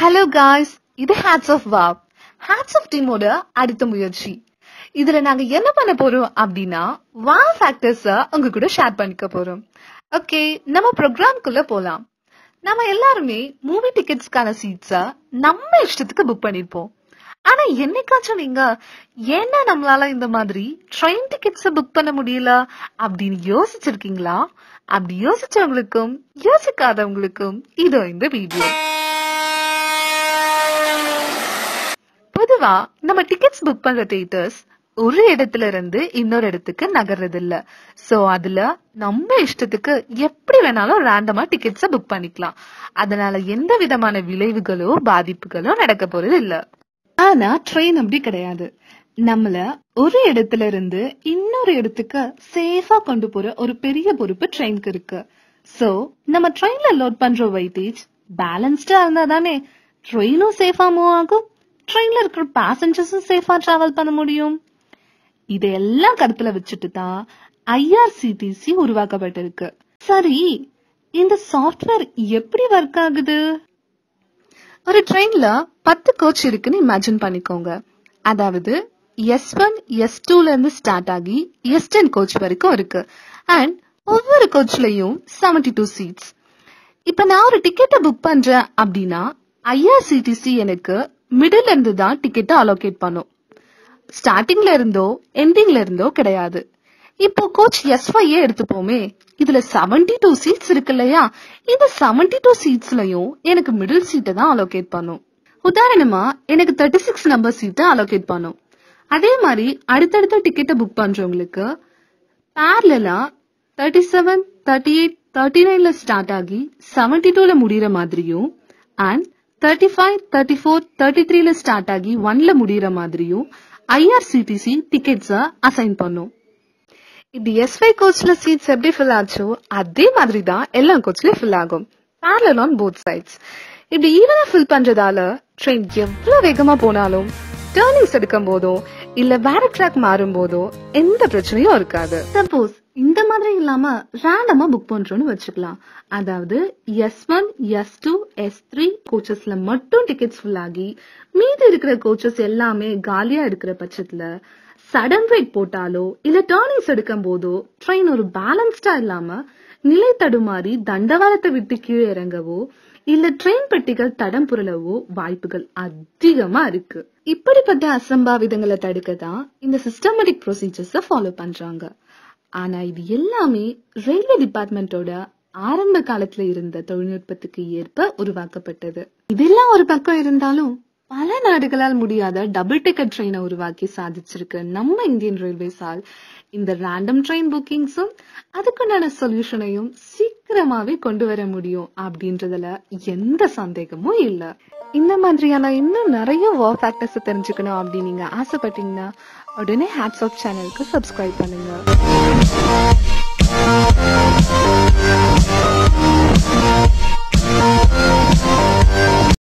hello guys இது hats off wow hats off டீமோட அடுத்த முயற்சி இதுல நாங்க என்ன பண்ண போறோம் அப்படின்னா வா ஃபேக்டர்ஸ உங்க கூட ஷேர் பண்ணிக்க போறோம் ஓகே நம்ம ப்ரோக்ராம்குள்ள போலாம் நம்ம எல்லாருமே மூவி டிக்கெட்ஸ்க்கான சீட்ஸ நம்ம இஷ்டத்துக்கு புக் பண்ணிருப்போம் ஆனா என்னைக்காச்சும் நீங்க ஏன்னா நம்மளால இந்த மாதிரி ட்ரெயின் டிக்கெட்ஸ் புக் பண்ண முடியல அப்படின்னு யோசிச்சிருக்கீங்களா அப்படி யோசிச்சவங்களுக்கும் யோசிக்காதவங்களுக்கும் இதோ இந்த வீடியோ பொதுவா நம்ம டிக்கெட்ஸ் புக் பண்ற தியேட்டர்ஸ் ஒரு இடத்துல இருந்து இன்னொரு இடத்துக்கு நகர்றது இல்ல சோ அதுல நம்ம இஷ்டத்துக்கு எப்படி வேணாலும் ரேண்டமா டிக்கெட்ஸ புக் பண்ணிக்கலாம் அதனால எந்த விதமான விளைவுகளோ பாதிப்புகளோ நடக்க போறது இல்ல ஆனா ட்ரெயின் அப்படி கிடையாது நம்மள ஒரு இடத்துல இருந்து இன்னொரு இடத்துக்கு சேஃபா கொண்டு போற ஒரு பெரிய பொறுப்பு ட்ரெயினுக்கு இருக்கு சோ நம்ம ட்ரெயின்ல லோட் பண்ற வெயிட்டேஜ் பேலன்ஸ்டா இருந்தா தானே ட்ரெயினும் சேஃபா மூவ் ஆகும் ட்ரெயின்ல இருக்கிற பேசஞ்சர்ஸும் சேஃபா டிராவல் பண்ண முடியும் இதையெல்லாம் கருத்துல வச்சுட்டு தான் ஐஆர்சிடிசி உருவாக்கப்பட்டிருக்கு சரி இந்த சாஃப்ட்வேர் எப்படி ஒர்க் ஆகுது ஒரு ட்ரெயின்ல பத்து கோச் இருக்குன்னு இமேஜின் பண்ணிக்கோங்க அதாவது எஸ் ஒன் எஸ் டூல இருந்து ஸ்டார்ட் ஆகி எஸ் டென் கோச் வரைக்கும் இருக்கு அண்ட் ஒவ்வொரு கோச்லயும் செவன்டி டூ சீட்ஸ் இப்ப நான் ஒரு டிக்கெட்டை புக் பண்றேன் அப்படின்னா ஐஆர்சிடிசி எனக்கு மிடில் இருந்து தான் டிக்கெட்டை அலோகேட் பண்ணும் ஸ்டார்டிங்ல இருந்தோ எண்டிங்ல இருந்தோ கிடையாது இப்போ கோச் எஸ் ஃபைவ் எடுத்துப்போமே இதுல செவன்டி டூ சீட்ஸ் இருக்கு இல்லையா இந்த செவன்டி டூ சீட்ஸ்லயும் எனக்கு மிடில் சீட்டை தான் அலோகேட் பண்ணும் உதாரணமா எனக்கு தேர்ட்டி சிக்ஸ் நம்பர் சீட்டை அலோகேட் பண்ணும் அதே மாதிரி அடுத்தடுத்த டிக்கெட்டை புக் பண்றவங்களுக்கு பேர்லா thirty seven thirty eight thirty நைன்ல ஸ்டார்ட் ஆகி செவன்டி டூல முடியிற மாதிரியும் and thirty five thirty four thirty த்ரீல ஸ்டார்ட் ஆகி ஒன்ல முடியிற மாதிரியும் ஐஆர்சிடிசி டிக்கெட்ஸ அசைன் பண்ணும் இப்படி எஸ் ஃபைவ் கோச்ல சீட்ஸ் எப்படி ஃபில் ஆச்சோ அதே மாதிரி தான் எல்லா கோச்லயும் ஃபில் ஆகும் பேரலல் ஆன் போத் சைட்ஸ் இப்படி ஈவனா ஃபில் பண்றதால ட்ரெயின் எவ்வளவு வேகமா போனாலும் டேர்னிங்ஸ் எடுக்கும் போதோ இல்ல வேற ட்ராக் மாறும் போதோ எந்த பிரச்சனையும் இருக்காது சப்போஸ் இந்த மாதிரி இல்லாம ரேண்டமா புக் பண்றோம்னு வச்சுக்கலாம் அதாவது S one S two S three கோச்சஸ்ல மட்டும் டிக்கெட்ஸ் ஃபுல் ஆகி மீதி இருக்கிற கோச்சஸ் எல்லாமே காலியா இருக்கிற பட்சத்துல சடன் பிரேக் போட்டாலோ இல்ல டேர்னிங்ஸ் எடுக்கும் போதோ ட்ரெயின் ஒரு பேலன்ஸ்டா இல்லாம நிலை தடுமாறி தண்டவாளத்தை விட்டு கீழே இறங்கவோ இல்ல ட்ரெயின் பெட்டிகள் தடம் புரளவோ வாய்ப்புகள் அதிகமா இருக்கு இப்படிப்பட்ட அசம்பாவிதங்களை தடுக்க தான் இந்த சிஸ்டமேட்டிக் ப்ரொசீஜர்ஸ ஃபாலோ பண்றாங்க ஆனா இது எல்லாமே ரயில்வே டிபார்ட்மெண்டோட ஆரம்ப காலத்துல இருந்த தொழில்நுட்பத்துக்கு ஏற்ப உருவாக்கப்பட்டது இதெல்லாம் ஒரு பக்கம் இருந்தாலும் பல நாடுகளால் முடியாத டபுள் டிக்கெட் ட்ரெயினை உருவாக்கி சாதிச்சிருக்க நம்ம இந்தியன் ரயில்வேஸால் இந்த ரேண்டம் ட்ரெயின் புக்கிங்ஸும் அதுக்குண்டான சொல்யூஷனையும் சீக்கிரமாவே கொண்டு வர முடியும் அப்படின்றதுல எந்த சந்தேகமும் இல்ல இந்த மாதிரியான இன்னும் நிறைய வார் ஃபேக்டர்ஸ் தெரிஞ்சுக்கணும் அப்படின்னு நீங்க ஆசைப்பட்டீங்கன்னா உடனே ஹேட்ஸ் ஆஃப் சேனலுக்கு சப்ஸ்கிரைப் பண்ணுங்க